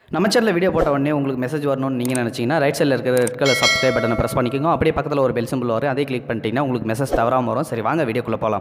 நம்ம சேனலில் வீடியோ போட்ட உடனே உங்களுக்கு மெசேஜ் வரணும்னு நீங்கள் நினச்சிங்கன்னா ரைட் சைடில் இருக்கிற ரெட் கலர் சப்ஸ்கிரைப் பட்டனை ப்ரெஸ் பண்ணிக்கோங்க அப்படியே பக்கத்தில் ஒரு பெல் சிம்பிள் வரும் அதே கிளிக் பண்ணிட்டீங்கன்னா உங்களுக்கு மெசேஜ் தவறாமல் வரும் சரி வாங்க வீடியோக்குள்ளே போகலாம்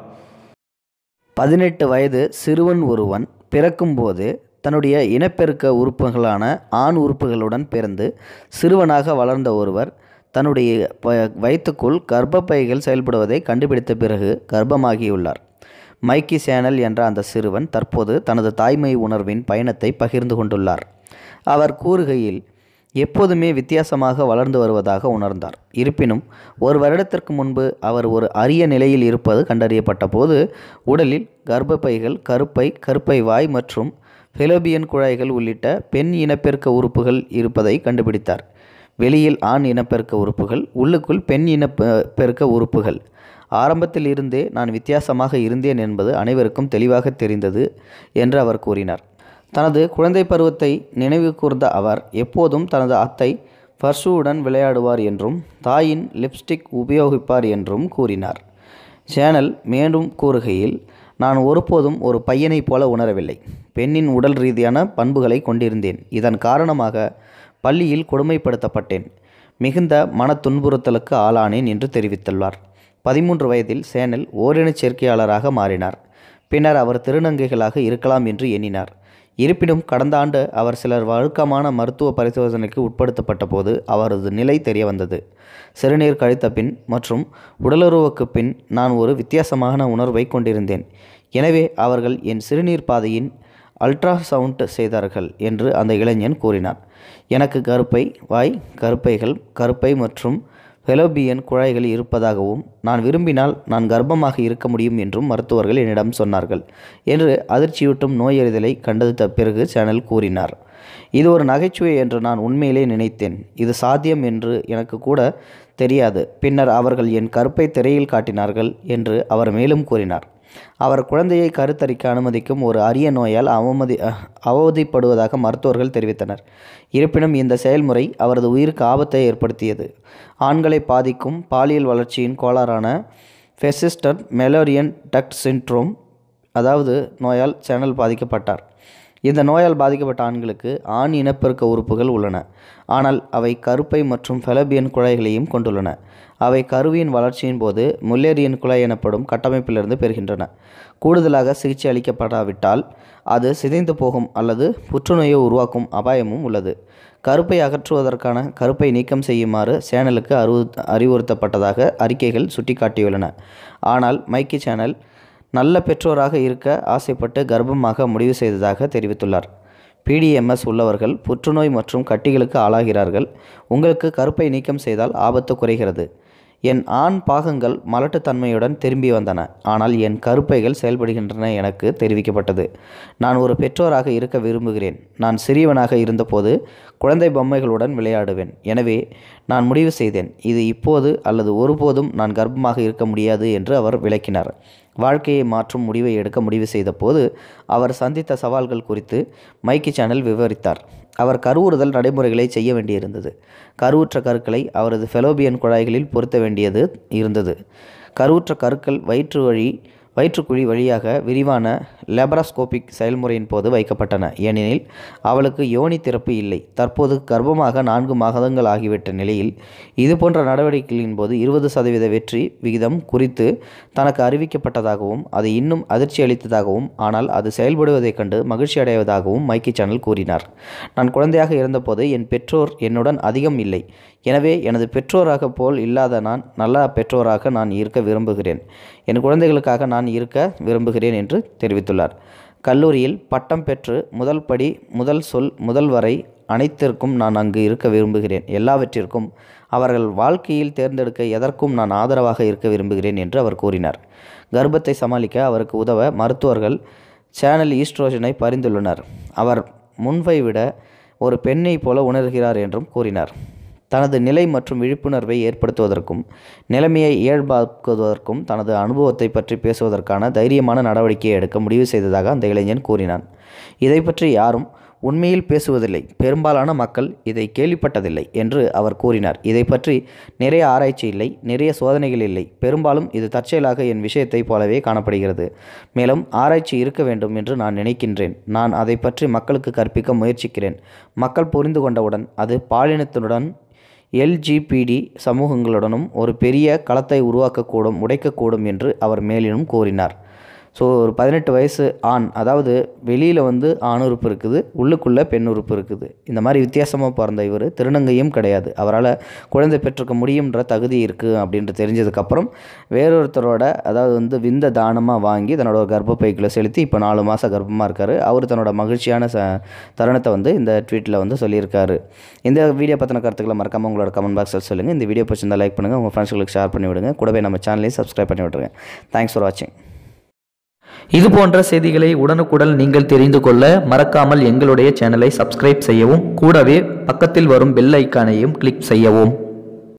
பதினெட்டு வயது சிறுவன் ஒருவன் பிறக்கும்போது தன்னுடைய இனப்பெருக்க உறுப்புகளான ஆண் உறுப்புகளுடன் பிறந்து சிறுவனாக வளர்ந்த ஒருவர் தன்னுடைய ப வயிற்றுக்குள் கர்ப்பப்பைகள் செயல்படுவதை கண்டுபிடித்த பிறகு கர்ப்பமாகியுள்ளார் மைக்கி சேனல் என்ற அந்த சிறுவன் தற்போது தனது தாய்மை உணர்வின் பயணத்தை பகிர்ந்து கொண்டுள்ளார் அவர் கூறுகையில் எப்போதுமே வித்தியாசமாக வளர்ந்து வருவதாக உணர்ந்தார் இருப்பினும் ஒரு வருடத்திற்கு முன்பு அவர் ஒரு அரிய நிலையில் இருப்பது கண்டறியப்பட்ட போது உடலில் கர்ப்பப்பைகள் கருப்பை கருப்பை வாய் மற்றும் ஃபெலோபியன் குழாய்கள் உள்ளிட்ட பெண் இனப்பெருக்க உறுப்புகள் இருப்பதை கண்டுபிடித்தார் வெளியில் ஆண் இனப்பெருக்க உறுப்புகள் உள்ளுக்குள் பெண் இன பெருக்க உறுப்புகள் ஆரம்பத்தில் இருந்தே நான் வித்தியாசமாக இருந்தேன் என்பது அனைவருக்கும் தெளிவாக தெரிந்தது என்று அவர் கூறினார் தனது குழந்தை பருவத்தை நினைவு கூர்ந்த அவர் எப்போதும் தனது அத்தை ஃபர்ஷுவுடன் விளையாடுவார் என்றும் தாயின் லிப்ஸ்டிக் உபயோகிப்பார் என்றும் கூறினார் சேனல் மேலும் கூறுகையில் நான் ஒருபோதும் ஒரு பையனைப் போல உணரவில்லை பெண்ணின் உடல் ரீதியான பண்புகளை கொண்டிருந்தேன் இதன் காரணமாக பள்ளியில் கொடுமைப்படுத்தப்பட்டேன் மிகுந்த மன துன்புறுத்தலுக்கு ஆளானேன் என்று தெரிவித்துள்ளார் பதிமூன்று வயதில் சேனல் ஓரினச் சேர்க்கையாளராக மாறினார் பின்னர் அவர் திருநங்கைகளாக இருக்கலாம் என்று எண்ணினார் இருப்பினும் கடந்த ஆண்டு அவர் சிலர் வழக்கமான மருத்துவ பரிசோதனைக்கு உட்படுத்தப்பட்ட போது அவரது நிலை தெரிய வந்தது சிறுநீர் கழித்த பின் மற்றும் உடலுறவுக்கு பின் நான் ஒரு வித்தியாசமான உணர்வை கொண்டிருந்தேன் எனவே அவர்கள் என் சிறுநீர் பாதையின் அல்ட்ராசவுண்ட் செய்தார்கள் என்று அந்த இளைஞன் கூறினார் எனக்கு கருப்பை வாய் கருப்பைகள் கருப்பை மற்றும் ஃபெலோபியன் குழாய்கள் இருப்பதாகவும் நான் விரும்பினால் நான் கர்ப்பமாக இருக்க முடியும் என்றும் மருத்துவர்கள் என்னிடம் சொன்னார்கள் என்று அதிர்ச்சியூட்டும் நோயறிதலை கண்டறிந்த பிறகு சேனல் கூறினார் இது ஒரு நகைச்சுவை என்று நான் உண்மையிலே நினைத்தேன் இது சாத்தியம் என்று எனக்கு கூட தெரியாது பின்னர் அவர்கள் என் கருப்பை திரையில் காட்டினார்கள் என்று அவர் மேலும் கூறினார் அவர் குழந்தையை கருத்தரிக்க அனுமதிக்கும் ஒரு அரிய நோயால் அவமதி அவதிப்படுவதாக மருத்துவர்கள் தெரிவித்தனர் இருப்பினும் இந்த செயல்முறை அவரது உயிருக்கு ஆபத்தை ஏற்படுத்தியது ஆண்களை பாதிக்கும் பாலியல் வளர்ச்சியின் கோளாறான ஃபெசிஸ்டர் மெலோரியன் டக்ட் சின்ட்ரோம் அதாவது நோயால் சேனல் பாதிக்கப்பட்டார் இந்த நோயால் பாதிக்கப்பட்ட ஆண்களுக்கு ஆண் இனப்பெருக்க உறுப்புகள் உள்ளன ஆனால் அவை கருப்பை மற்றும் ஃபெலபியன் குழாய்களையும் கொண்டுள்ளன அவை கருவியின் வளர்ச்சியின் போது முல்லேரியன் குழாய் எனப்படும் கட்டமைப்பிலிருந்து பெறுகின்றன கூடுதலாக சிகிச்சை அளிக்கப்படாவிட்டால் அது சிதைந்து போகும் அல்லது புற்றுநோயை உருவாக்கும் அபாயமும் உள்ளது கருப்பை அகற்றுவதற்கான கருப்பை நீக்கம் செய்யுமாறு சேனலுக்கு அறிவு அறிவுறுத்தப்பட்டதாக அறிக்கைகள் சுட்டிக்காட்டியுள்ளன ஆனால் மைக்கி சேனல் நல்ல பெற்றோராக இருக்க ஆசைப்பட்டு கர்ப்பமாக முடிவு செய்ததாக தெரிவித்துள்ளார் பிடிஎம்எஸ் உள்ளவர்கள் புற்றுநோய் மற்றும் கட்டிகளுக்கு ஆளாகிறார்கள் உங்களுக்கு கருப்பை நீக்கம் செய்தால் ஆபத்து குறைகிறது என் ஆண் பாகங்கள் மலட்டுத்தன்மையுடன் திரும்பி வந்தன ஆனால் என் கருப்பைகள் செயல்படுகின்றன எனக்கு தெரிவிக்கப்பட்டது நான் ஒரு பெற்றோராக இருக்க விரும்புகிறேன் நான் சிறியவனாக இருந்தபோது குழந்தை பொம்மைகளுடன் விளையாடுவேன் எனவே நான் முடிவு செய்தேன் இது இப்போது அல்லது ஒருபோதும் நான் கர்ப்பமாக இருக்க முடியாது என்று அவர் விளக்கினார் வாழ்க்கையை மாற்றும் முடிவை எடுக்க முடிவு செய்த போது அவர் சந்தித்த சவால்கள் குறித்து மைக்கி சேனல் விவரித்தார் அவர் கருவுறுதல் நடைமுறைகளை செய்ய வேண்டியிருந்தது கருவுற்ற கருக்களை அவரது ஃபெலோபியன் குழாய்களில் பொருத்த வேண்டியது இருந்தது கருவுற்ற கருக்கள் வயிற்று வழி வயிற்றுக்குழி வழியாக விரிவான லேபராஸ்கோபிக் செயல்முறையின் போது வைக்கப்பட்டன ஏனெனில் அவளுக்கு யோனி திறப்பு இல்லை தற்போது கர்ப்பமாக நான்கு மாதங்கள் ஆகிவிட்ட நிலையில் இதுபோன்ற நடவடிக்கைகளின் போது இருபது சதவீத வெற்றி விகிதம் குறித்து தனக்கு அறிவிக்கப்பட்டதாகவும் அது இன்னும் அதிர்ச்சி அளித்ததாகவும் ஆனால் அது செயல்படுவதைக் கண்டு மகிழ்ச்சி அடைவதாகவும் மைக்கி சேனல் கூறினார் நான் குழந்தையாக இருந்தபோது என் பெற்றோர் என்னுடன் அதிகம் இல்லை எனவே எனது பெற்றோராக போல் இல்லாத நான் நல்ல பெற்றோராக நான் இருக்க விரும்புகிறேன் என் குழந்தைகளுக்காக நான் இருக்க விரும்புகிறேன் என்று தெரிவித்துள்ளார் கல்லூரியில் பட்டம் பெற்று முதல் படி முதல் சொல் முதல் வரை அனைத்திற்கும் நான் அங்கு இருக்க விரும்புகிறேன் எல்லாவற்றிற்கும் அவர்கள் வாழ்க்கையில் தேர்ந்தெடுக்க எதற்கும் நான் ஆதரவாக இருக்க விரும்புகிறேன் என்று அவர் கூறினார் கர்ப்பத்தை சமாளிக்க அவருக்கு உதவ மருத்துவர்கள் சேனல் ஈஸ்ட்ரோஜனை பரிந்துள்ளனர் அவர் முன்பை விட ஒரு பெண்ணை போல உணர்கிறார் என்றும் கூறினார் தனது நிலை மற்றும் விழிப்புணர்வை ஏற்படுத்துவதற்கும் நிலைமையை இயல்பாக்குவதற்கும் தனது அனுபவத்தை பற்றி பேசுவதற்கான தைரியமான நடவடிக்கையை எடுக்க முடிவு செய்ததாக அந்த இளைஞன் கூறினான் இதை பற்றி யாரும் உண்மையில் பேசுவதில்லை பெரும்பாலான மக்கள் இதை கேள்விப்பட்டதில்லை என்று அவர் கூறினார் இதை பற்றி நிறைய ஆராய்ச்சி இல்லை நிறைய சோதனைகள் இல்லை பெரும்பாலும் இது தற்செயலாக என் விஷயத்தைப் போலவே காணப்படுகிறது மேலும் ஆராய்ச்சி இருக்க வேண்டும் என்று நான் நினைக்கின்றேன் நான் அதை பற்றி மக்களுக்கு கற்பிக்க முயற்சிக்கிறேன் மக்கள் புரிந்து கொண்டவுடன் அது பாலினத்தினுடன் எல்ஜிபிடி சமூகங்களுடனும் ஒரு பெரிய களத்தை உருவாக்கக்கூடும் உடைக்கக்கூடும் என்று அவர் மேலும் கூறினார் ஸோ ஒரு பதினெட்டு வயசு ஆண் அதாவது வெளியில் வந்து ஆண் உறுப்பு இருக்குது உள்ளுக்குள்ளே பெண் உறுப்பு இருக்குது இந்த மாதிரி வித்தியாசமாக பிறந்த இவர் திருநங்கையும் கிடையாது அவரால் குழந்தை பெற்றுக்க முடியுன்ற தகுதி இருக்குது அப்படின்ட்டு தெரிஞ்சதுக்கப்புறம் வேறொருத்தரோட அதாவது வந்து விந்த தானமாக வாங்கி தன்னோட கர்ப்பப்பைக்குள்ளே செலுத்தி இப்போ நாலு மாதம் கர்ப்பமாக இருக்கார் அவர் தன்னோட மகிழ்ச்சியான ச தருணத்தை வந்து இந்த ட்வீட்டில் வந்து சொல்லியிருக்காரு இந்த வீடியோ பற்றின கருத்துக்களை மறக்காமல் உங்களோட கமெண்ட் பாக்ஸில் சொல்லுங்கள் இந்த வீடியோ பிடிச்சிருந்தா லைக் பண்ணுங்கள் உங்கள் ஃப்ரெண்ட்ஸ்களுக்கு ஷேர் பண்ணி விடுங்க கூடவே நம்ம சேனலையும் சப்ஸ்கிரைப் பண்ணி விட்ருங்க தேங்க்ஸ் ஃபார் வாட்சிங் இது போன்ற செய்திகளை உடனுக்குடன் நீங்கள் தெரிந்து கொள்ள மறக்காமல் எங்களுடைய சேனலை சப்ஸ்கிரைப் செய்யவும் கூடவே பக்கத்தில் வரும் பெல் ஐக்கானையும் கிளிக் செய்யவும்